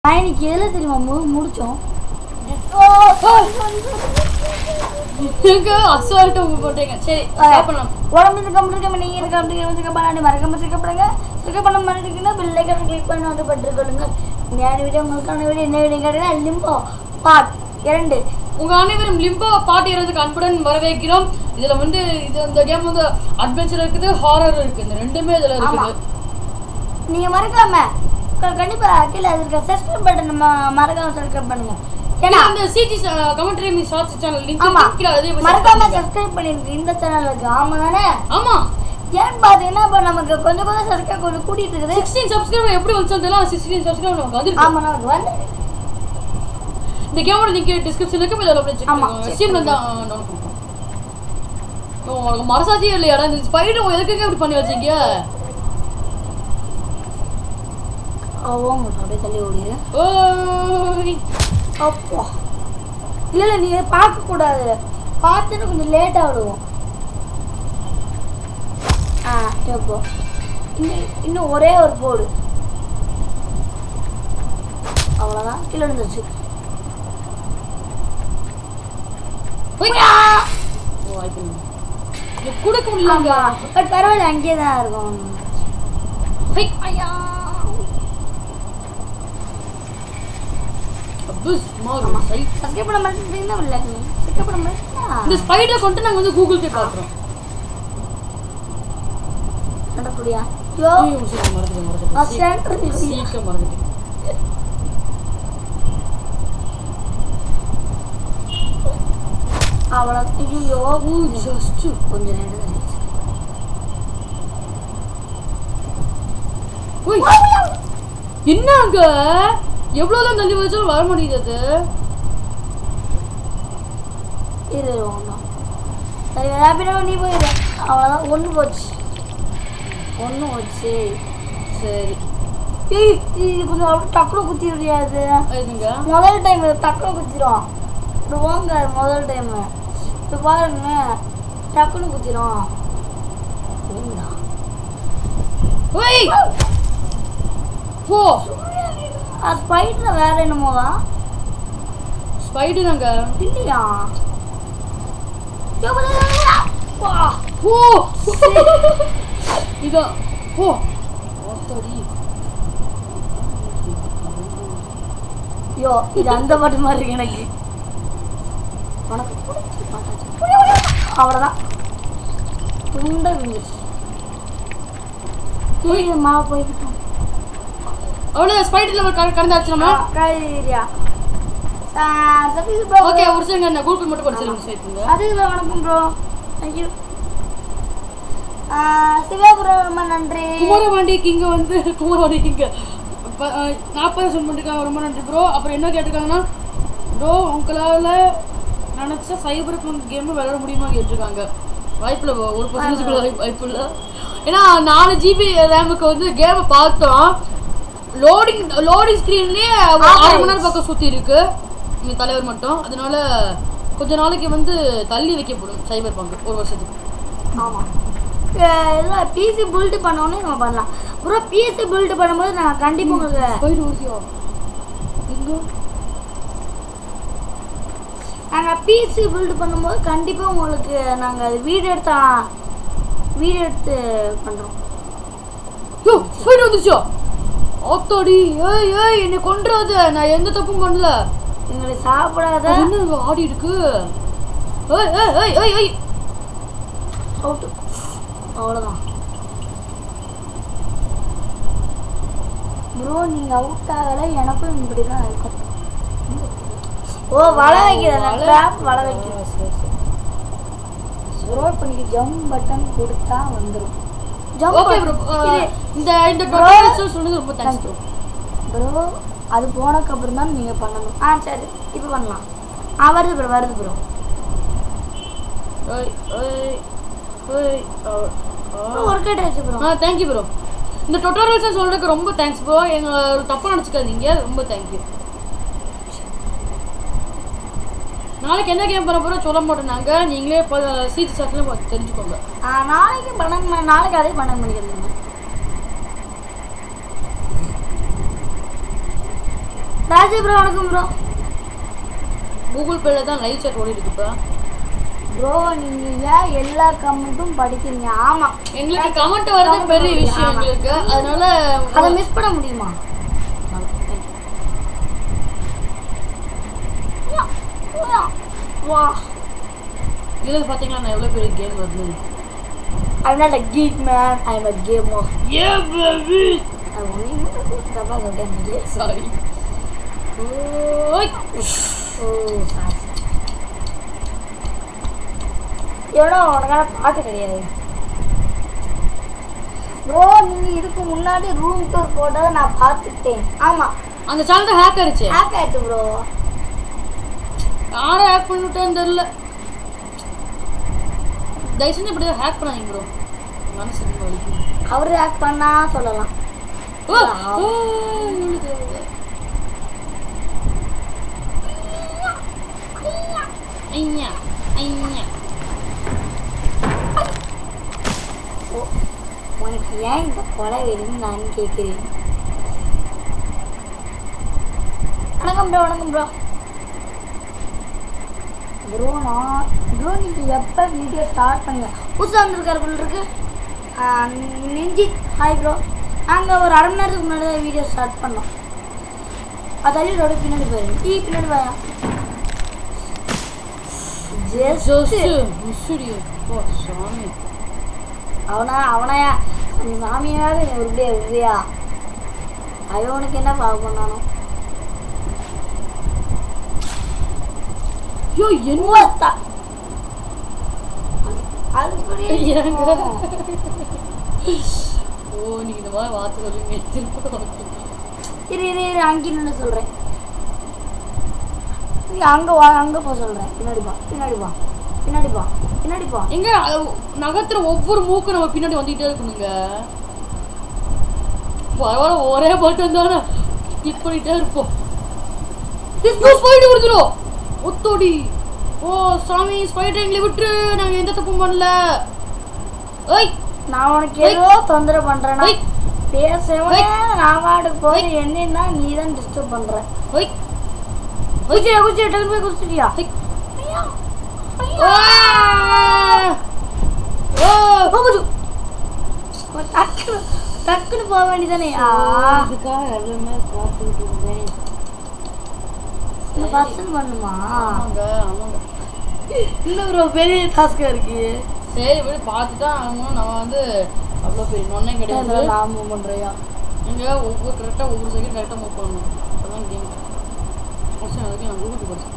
நான் இன்னைக்கு எதில் தெரியுமா மு முடிச்சோம் எனக்கு அசால்ட்டா உங்க போட்டீங்க சரி ஸ்டாப் பண்ணலாம் உடம்பு இருக்க முடியும் நீங்க இருக்க முடியும் இருக்க பண்ணாடி மறக்காம சிக்கப்படுங்க சிக்க பண்ண மாட்டேங்கன்னா பில்லைக்கன் கிளிக் பண்ணி வந்து பட்டுக்கொள்ளுங்க இந்த வீடியோ உங்களுக்கான வீடியோ என்ன வீடியோ கேட்டீங்கன்னா லிம்போ பார்ட் இரண்டு உங்க அனைவரும் லிம்போ பாட்டு இறதுக்கு அன்புடன் வரவேற்கிறோம் இதுல வந்து இது இந்த கேம் வந்து அட்வென்ச்சர் இருக்குது ஹாரர் இருக்கு இந்த ரெண்டுமே இதுல இருக்குது நீங்க மறக்காம க- கண்டிப்பா கீழே இருக்க சப்ஸ்கிரைப் பட்டன் நம்ம மறக்காம சப்ஸ்கிரைப் பண்ணுங்க ஏன்னா ஏன்னா அந்த சிடி commentary me shorts channel link ஆமா கீழ அதே போய் மறக்காம subscribe பண்ணுங்க. சப்ஸ்கிரைப் பண்ணிருங்க இந்த சேனலுக்கு ஆமா தானே ஆமா ஏன்னு பாத்தீங்கன்னா இப்ப நமக்கு கொஞ்சம் கொஞ்சம் சப்ஸ்கிரைப் கொஞ்சம் கூட்டிட்டு இருக்குது 16 சப்ஸ்கிரைபர் எப்படி வந்துச்சு தெரியல 16 சப்ஸ்கிரைபர் நமக்கு வந்துருக்கு ஆமா நமக்கு வந்து இந்த கேமோட லிங்க் டிஸ்கிரிப்ஷன்ல இருக்கு போய் அப்படியே செக் ஆமா, பண்ணுங்க check ஸ்டீம்ல தான் டவுன்லோட் பண்ணுங்க உங்களுக்கு மனசாட்சியே இல்லையாடா இந்த ஸ்பைடர் எதுக்குங்க இப்படி பண்ணி வச்சீங்க அவங்க அப்படியே தள்ளி ஓடிடு ஓய் அப்பா இல்ல இல்ல நீ பார்க்க கூடாது பார்த்துட்டு கொஞ்சம் லேட்டா விடுவோம் ஆ எப்போ இன்னும் இன்னும் ஒரே ஒரு போடு அவ்வளோதான் கீழே விழுந்துருச்சு ஓய் ஓ வாய்ப்பு இல்லை. இது கொடுக்க முடியலங்க ஆமா பட் பரவாயில்ல அங்கேயே தான் இருக்கும் ஹை ஐயா அபுஸ் மாறு சை சப்ஸ்கிரைப் பண்ண மாட்டேங்கிறீங்களா இல்லை சப்ஸ்கிரைப் பண்ண மாட்டேங்களா இந்த ஸ்பைடர் கொண்டு நாங்க வந்து கூகுள் பே பாக்குறோம் நடக்கூடியா யோ ஐயோ சீக்கிரம் மறந்துட்டேன் மறந்துட்டேன் நான் சென்டர் சீக்கிரம் மறந்துட்டேன் அவ்வளோ ஐயோ ஓ ஜஸ்ட் கொஞ்ச நேரம் தான் இருந்துச்சு. ஓய் என்னங்க எவ்வளவுதான் தள்ளி வச்சாலும் வர முடியுது இரு ஒன்றும் சரி வேப்பினா நீ போயிடு அவ்வளோதான் ஒன்று போச்சு ஒன்று போச்சு சரி ஏய் இது கொஞ்சம் அப்படியே டக்குனு குத்தி முடியாது இதுங்க முதல் டைம் டக்குனு குத்திரும் இப்படி வாங்க முதல் டைம் இப்போ பாருங்க டக்குனு குத்திரும் ஏண்டா? ஓய் போ அது ஸ்பைட்டில் வேற என்னமோவா ஸ்பைடர் அங்க இல்லையா யோ, வா. போ இதான் போ ஆத்தாடி ஐயோ இது அந்த பாட்டு மாதிரி இருக்கு எனக்கு உனக்கு பிடிச்ச பாட்டாச்சு. அவ்வளோதான் துண்டை விழுந்துச்சு இது மாவு போய்கிட்டோம் அவ்வளவு ஸ்பைடர்ல கடந்தாச்சு நம்ம கைரியா ஓகே ஒரு செகண்ட் என்ன கூகுள் மட்டும் படிச்சிருங்க சேர்த்துங்க அதுல வணக்கம் ப்ரோ தேங்க்யூ சிவா ப்ரோ ரொம்ப நன்றி குமாரபாண்டி கிங்க வந்து குமாரபாண்டி கிங்க நாற்பது சென்ட் பண்ணிருக்காங்க ரொம்ப நன்றி ப்ரோ அப்புறம் என்ன கேட்டிருக்காங்கன்னா ப்ரோ உங்களால் நினச்சா சைபர் பங்க் கேம் விளையாட முடியுமா கேட்டிருக்காங்க வாய்ப்பில்லை bro. ஒரு பர்சன்டேஜ் கூட வாய்ப்பு இல்லை ஏன்னா நாலு ஜிபி ரேமுக்கு வந்து கேமை பார்த்தோம் லோடிங் லோடிங் ஸ்க்ரீன்லேயே ஆறு மணி நேரம் பக்கம் சுற்றி இருக்கு எங்கள் தலைவர் மட்டும் அதனால கொஞ்ச நாளைக்கு வந்து தள்ளி வைக்கப்படும் சைபர் பங்க் ஒரு வருஷத்துக்கு ஆமா இல்லை பிசி பில்டு பண்ணோன்னே நம்ம பண்ணலாம் ப்ரோ பிசி பில்டு பண்ணும்போது நான் கண்டிப்பாக உங்களுக்கு போயிட்டு ஊசியோ எங்கே நாங்கள் பிசி பில்டு பண்ணும்போது கண்டிப்பாக உங்களுக்கு நாங்கள் அது வீடியோ எடுத்தா வீடியோ எடுத்து பண்ணுறோம் யோ ஸ்பைடர் வந்துச்சோ ஆத்தாடி ஏய் ஏய் என்னை கொன்றாத நான் எந்த தப்பும் பண்ணல எங்களை சாப்பிடாத அது என்ன இங்க ஆடி இருக்கு ஏய் ஏய் ஏய் ஏய் ஏய் அவுட்டு அவ்வளோதான் ப்ரோ நீங்கள் அவுட் ஆகலை எனக்கும் இப்படி தான் இருக்கும் ஓ வலை வைக்கிறேன் ட்ராப் வலை வைக்கிறேன் ப்ரோ இப்போ நீங்கள் ஜம்ப் பட்டன் கொடுத்தா வந்துடும் ஓகே ப்ரோ ஜம்ப் இந்த இந்த டுட்டோரியல்ஸ் சொன்னது ரொம்ப தேங்க்ஸ் ப்ரோ ப்ரோ அது போனதுக்கப்புறம் தான் நீங்கள் பண்ணணும் ஆ சரி இப்போ பண்ணலாம் ஆ வருது ப்ரோ வருது ப்ரோ ஏய் ஏய் ஏய் ஒர்க் அவுட் ஆச்சு ப்ரோ ஆ தேங்க்யூ ப்ரோ இந்த டுட்டோரியல்ஸ் சொல்றதுக்கு ரொம்ப தேங்க்ஸ் ப்ரோ எங்க தப்பா நினச்சிக்காதீங்க ரொம்ப தேங்க்யூ நாளைக்கு என்ன கேம் பண்ண போறோம் சொல்ல மாட்டோம் நாங்க நீங்களே சீட் சாட்ல பார்த்து தெரிஞ்சுக்கோங்க ஆ நாளைக்கு பன்னெண்டு மணி நாளைக்கு அதே பன்னெண்டு மணிக்கு வந்துருங்க ராஜா ப்ரோ வணக்கம் ப்ரோ கூகுள் பேல தான் லைவ் சாட் ஓடிட்டு இருக்கு இப்போ ப்ரோ நீங்க ஏன் எல்லா கமெண்ட்டும் படிக்கிறீங்க ஆமா எங்களுக்கு கமெண்ட் வரது பெரிய விஷயம் ஆமா. எங்களுக்கு அதனால அதை மிஸ் பண்ண முடியுமா வா இதில் பார்த்தீங்களா நான் எவ்வளோ பெரிய கேம் வருது I'm not a geek man, I'm a gamer. ஏ பேபி I only தப்பா சொல்லிட்டேன் சாரி ஓய் ஓ சாரி எவ்வளோ உனக்கான பாட்டு கிடையாது ப்ரோ நீங்கள் இதுக்கு முன்னாடி ரூம் டூர் போட்டதை நான் பார்த்துட்டேன் ஆமாம் அந்த சேனல் ஹேக் ஆயிடுச்சு ஹேக் ஆயிடுச்சு ப்ரோ யாரை ஹேக் பண்ணிவிட்டேன்னு தெரில தயவு செஞ்சு இப்படி ஹேக் பண்ணாதீங்க ப்ரோ மனசு ரொம்ப வலிக்கும் அவர் ஹேக் பண்ணா சொல்லலாம் ஓ ஓ, இவனுக்கு வருது. ஐயா ஐயா உனக்கு ஏன் இந்த கொலை வேணும்னு நான் கேட்குறேன் வணக்கம் ப்ரோ வணக்கம் ப்ரோ ப்ரோ நான் ப்ரோ நீங்கள் எப்போ வீடியோ ஸ்டார்ட் பண்ணுங்க புதுசாக வந்திருக்காரு போல இருக்கு ஆஹ் நெஞ்சி ஹாய் ப்ரோ நாங்கள் ஒரு அரை மணி நேரத்துக்கு முன்னாடி தான் வீடியோ ஸ்டார்ட் பண்ணோம் அதாலே ரோடு பின்னாடி போயிருங்க டீ பின்னாடி போயா ஜோசு ஜஸ்ட் முசுடி ஓ சாமி அவனா அவனையா நீ மாமியாவது நீ உருப்படியா உருப்படியா அவன் உனக்கு என்ன பாவம் பண்ணானோ ஐயோ என்ன மூவத்தா அதுபடி ஏங்க? ஓ நீங்க இந்த மாதிரி வார்த்தை சொல்லுவீங்க திருப்பி உனக்கு. இரு இரு இரு அங்கே நின்று சொல்கிறேன் நீ அங்கே வா அங்கே போ சொல்கிறேன் பின்னாடி வா பின்னாடி வா பின்னாடி வா பின்னாடி வா எங்க அது நகர்த்துற ஒவ்வொரு மூக்கும் நம்ம பின்னாடி வந்துட்டே இருக்கணுங்க பரவாயில்ல ஒரே பட்டன் தானே கிளிக் பண்ணிட்டே இருப்போம் டிஸ்கஸ் போயிட்டு கொடுத்துரும் ஒத்தோடி ஓ சாமி ஸ்பைடரிங்ல விட்டுரு நாங்க எந்த தப்பும் பண்ணல ஏய் நான் உனக்கு ஏதோ தொந்தரவு பண்ணுறேன்னா ஏய் பேசவே ஏய். நான் வாட்டுக்கு போய் என்னன்னா நீ தான் டிஸ்டர்ப் பண்ணுற ஏய் குச்சி குச்சி டக்குனு போய் குடிச்சிட்டியா ஏய். ஐயா ஆ! ஓ போகுது டக்குனு டக்குனு போக வேண்டியதானே இதுக்காக எல்லாமே காத்துக்கிட்டு இருந்தேன் பர்சன் பண்ணுமா ஆமாங்க ஆமாங்க இன்னும் ப்ரோ பெரிய டாஸ்கா இருக்கு சரி விடு பார்த்து தான் ஆகணும் நம்ம வந்து அவ்வளோ பெரிய நொன்னே கிடையாது நான் மூவ் பண்றியா இங்கே ஒவ்வொரு கரெக்டாக ஒவ்வொரு செகண்ட் கரெக்டாக மூவ் பண்ணணும் அப்பதான் கேம் முடிச்சு அதுக்கு நான் கூகுள் படிச்சேன்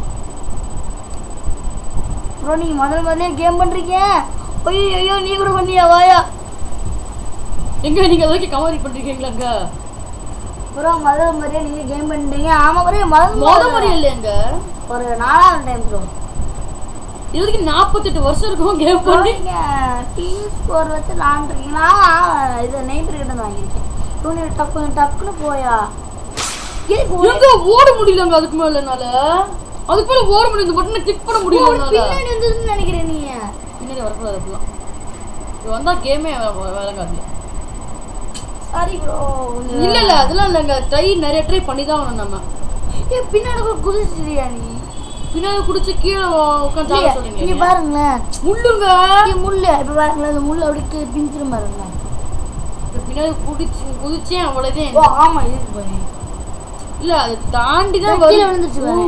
ப்ரோ நீங்க முதல் முதல்ல கேம் பண்றீங்க ஐயோ ஐயோ நீ கூட பண்ணியா வாயா எங்க நீங்கள் அது வரைக்கும் கவரி பண்ணிருக்கீங்களாங்க ப்ரோ முதல் முறையா நீங்க கேம் பண்ணிட்டீங்க ஆமா ப்ரோ முதல் மொத முறை முறை இல்லைங்க ஒரு நாலாவது டைம் ப்ரோ இது வரைக்கும் நாற்பத்தெட்டு வருஷம் இருக்கும் கேம் பண்ணி நீங்க டிவி ஸ்கோர் வச்சு விளாண்டுருக்கீங்களா இது நெய்பர் கிட்ட வாங்கியிருக்கேன் துணி டக்குனு டக்குனு போயா எதுக்கு ஒரு- எங்க ஓட முடியலங்க அதுக்கு மேல என்னால அதுக்கு மேல ஓட முடியும் இந்த பட்டனை கிளிக் பண்ண முடியல ஒரு என்னால பின்னாடி வந்ததுன்னு நினைக்கிறேன் நீங்க பின்னாடி வரக்கூடாது அப்படிலாம் இது வந்தா கேமே விளங்காது சாரி ப்ரோ இல்ல இல்ல அதெல்லாம் இல்லைங்க ட்ரை நிறைய ட்ரை பண்ணி தான் ஆகணும் நம்ம ஏன் பின்னாடி கூட குதிச்சிட்டியா நீ பின்னாடி குடிச்சு கீழே உட்காந்து இல்லையா? சொல்றீங்க இங்க பாருங்களேன் முள்ளுங்க இங்க முள்ளு இப்ப பாருங்களேன் இந்த முள்ளு அப்படியே பிஞ்சிரும் பாருங்க இப்ப பின்னாடி குடிச்சு குதிச்சேன் அவ்வளவுதான் ஓ ஆமா இருக்கு பாரு இல்ல அது தாண்டி தான் கீழே வரும் விழுந்துருச்சு பாரு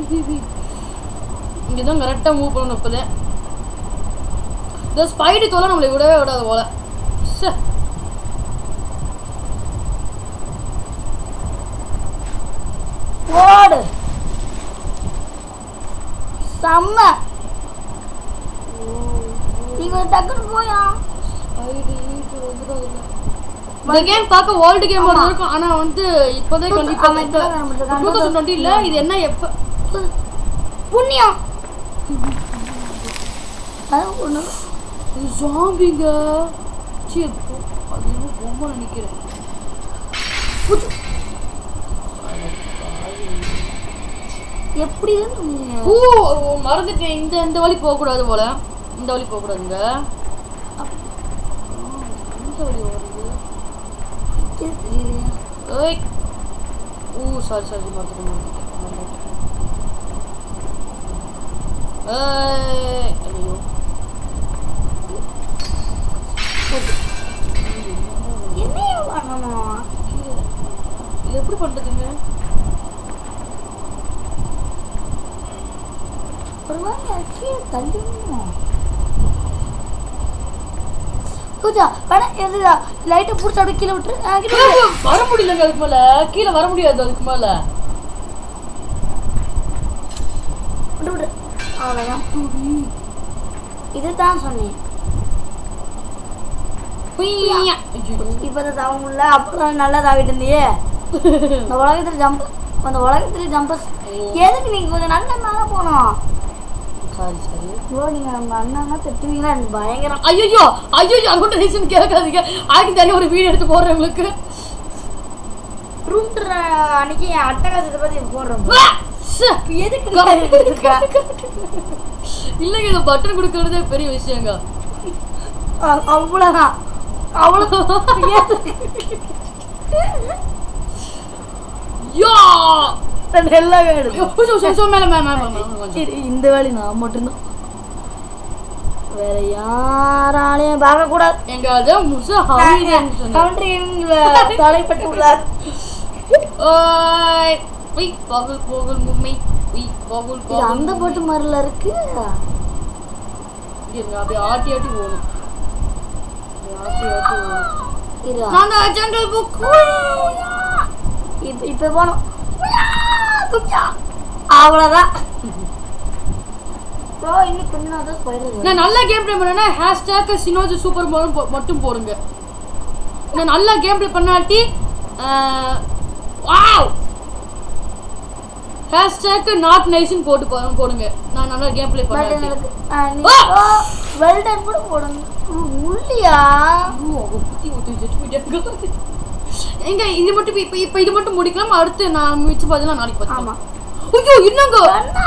இங்கதான் கரெக்டா மூவ் பண்ணணும் இப்பதான் இந்த ஸ்பைடு தோலை நம்மளை விடவே விடாது போல ச்சே. ஓடு செம்ம நீங்க டக்குனு போயா spider ஈட்டு வந்துடாதுல்ல. இந்த கேம் பார்க்க ஓல்டு கேம் ஆமா. இருக்கும் ஆனா வந்து இப்போதான் ஆமா, கண்டிப்பா இப்பதான் நம்மளுக்கு டூ தௌசண்ட் டுவெண்ட்டில இது என்ன எப்ப புண்ணியம் அதான் ஒண்ணு ஜாம்பிங்க சீ அது இன்னும் பொம்மை நினைக்கிறேன் எப்படி நீங்க ஓ ஓ, மறந்துட்டேன் இந்த இந்த வழி போக கூடாது போல இந்த வழி போக கூடாதுங்க இந்த வழி வருது தெரியலையா ஓய் ஓ சாரி சாரி மறந்துட்டேன் ஏய் ஐயோ என்னைய பண்ணணும் இது எப்படி பண்றதுங்க ஒரு வாரம் கீழே தள்ளிடணும் பூஜா வேணா எதுடா லைட்டை பிடிச்சி அப்படியே கீழே விட்டுரு ஆ, கீழே விட்டுரு. வர முடியலங்க அதுக்கு மேல கீழே வர முடியாது அதுக்கு மேல விட்டு விட்டு அவ்வளோதான் இதுதான் சொன்னேன் குய்யா. ஐயோ. இப்போ தான் தவ முடியல அப்போதான் நல்லா தாவிட்டு இருந்தியே இந்த உலகத்தில் ஜம்ப் அந்த உலகத்தில் ஜம்பஸ் எதுக்கு நீங்கள் கொஞ்சம் நல்ல மேலே போகணும் சாரி சாரி ப்ரோ நீங்கள் நம்ம அண்ணா திட்டுவீங்களா எனக்கு பயங்கரம் ஐயோ ஐயோ அங்கோட்ட ரீசன் கேட்காதீங்க ஆகி தனியாக ஒரு வீடியோ எடுத்து போடுறேன் உங்களுக்கு ரூம் டூர் அன்னைக்கு என் அட்டகாசத்தை பற்றி போடுறோம் வா! ச்சே. எதுக்கு நீ அதை எடுத்துக்க? இல்லைங்க இந்த பட்டன் கொடுக்கறதே பெரிய விஷயங்க அ- அவ்வளவுதான் அவ்வளோ யா எல்லாம் எடுக்கும் ஐயோ, சோ, சோ, சோ, மேல மேல மேல மேல, மேல கொஞ்சம். இரு, இந்த வேலை நான் மட்டும்தான் வேற யாராலையும் பார்க்க கூடாது எங்க அது முசா ஹாமிதன்னு சொன்னேன். கவுண்டரி தலைப்பட்டு உள்ளார் ஓய் உய் பகுல் போகுல் மும்மை உய் பகுல் இது பகுல் அந்த போட்டு மாதிரில இருக்கு இருங்க அப்படியே ஆட்டி ஆட்டி போகணும் அப்படியே ஆட்டி ஆட்டி போகணும் இரு நான் தான் ஜங்கல் புக் இப்ப இப்ப போனோம் குச்சா. அவ்வளவுதான் ப்ரோ இன்னும் கொஞ்ச நாள் தான் ஸ்பைடர் நான் நல்லா கேம் ப்ளே பண்ணேன்னா ஹேஷ்டேக் சினோஜ் சூப்பர் மோன் மட்டும் போடுங்க நான் நல்லா கேம் ப்ளே பண்ணாட்டி வாவ் ஹேஷ்டேக் நாட் நைஸ்னு போட்டு போ- போடுங்க நான் நல்லா கேம் ப்ளே பட் பண்ணாட்டி எங்களுக்கு ஆ, நீ வெல்டன் கூட போடுங்க உ- உள்ளியா ஐயோ, அவ புத்தி ஊத்தி வச்சுட்டு போயிட்டே இருக்கா. எங்க இது மட்டும் இப்ப- இப்ப இப்ப இது மட்டும் முடிக்கலாம் அடுத்து நான் மிச்சம் பதிலாம் நாளைக்கு ஆமா பார்த்துக்கலாம் ஐயோ என்னங்க அண்ணா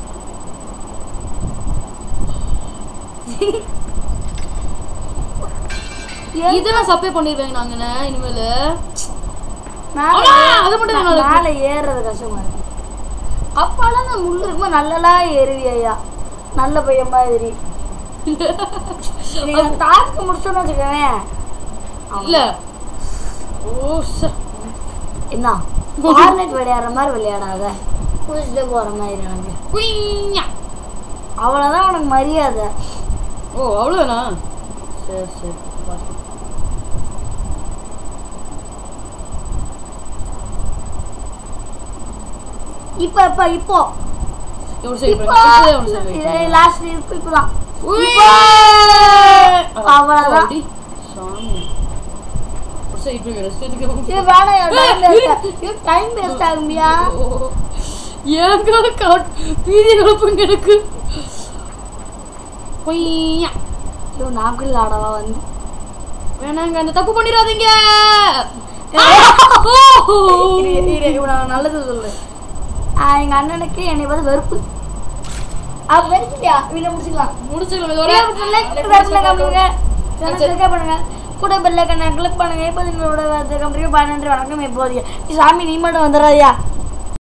ஏன் இதெல்லாம் சப்ளை பண்ணிடுவேங்க நாங்க இனிமேல் மேல ஆமா, அது மட்டும் தான் நல்லா இருக்கு. மேல ஏறுறது கஷ்டமா இருக்கு அப்பாலாம் நான் முள்ளு இருக்கும்போது நல்லலா ஏறுவியா நல்ல பையன் மாதிரி நீங்க டாஸ்க் முடிச்சோன்னு வச்சுக்கவேன் இல்ல ஓ ச என்ன ஃபார்னெட் விளையாடுற மாதிரி விளையாடாத குதிச்சுட்டே போற மாதிரி எனக்கு குய்யா. அவ்வளவுதான் உனக்கு மரியாதை ஓ அவ்வளோதானா சரி சரி பார்த்து. இப்ப இப்ப இப்போ ஒரு சரி இப்போ ஒரு சரி லாஸ்ட் இப்போ இப்பதான் அவ்வளவுதான். அவ்வளோதான் சாமி ஒரு சரி இப்போ ரெஸ்ட் எடுக்க இது வேணாம் டைம் வேஸ்ட் ஆகுமியா ஏங்க காட் பீதி கலப்புங்க எனக்கு பொய்யா ஐயோ நாக்குல ஆடவா வந்து வேணாங்க அந்த தப்பு பண்ணிடாதீங்க இரு, இரு, இரு, இவனை நான் நல்லது சொல்றேன் ஆ, எங்க அண்ணனுக்கு என்னை பார்த்து வெறுப்பு அவ வெறுப்பியா வீட முடிச்சுக்கலாம் முடிச்சுக்கலாம் வீடியோ இதோட பிடிச்சா like பண்ணுங்க, subscribe பண்ணுங்க channel subscribe பண்ணுங்க கூட பெல்ல கண்ணை கிளிக் பண்ணுங்க இப்போ எங்களோட கம்பெனி பன்னெண்டு வணக்கம் எப்போதைய சாமி நீ மட்டும் வந்துடாதியா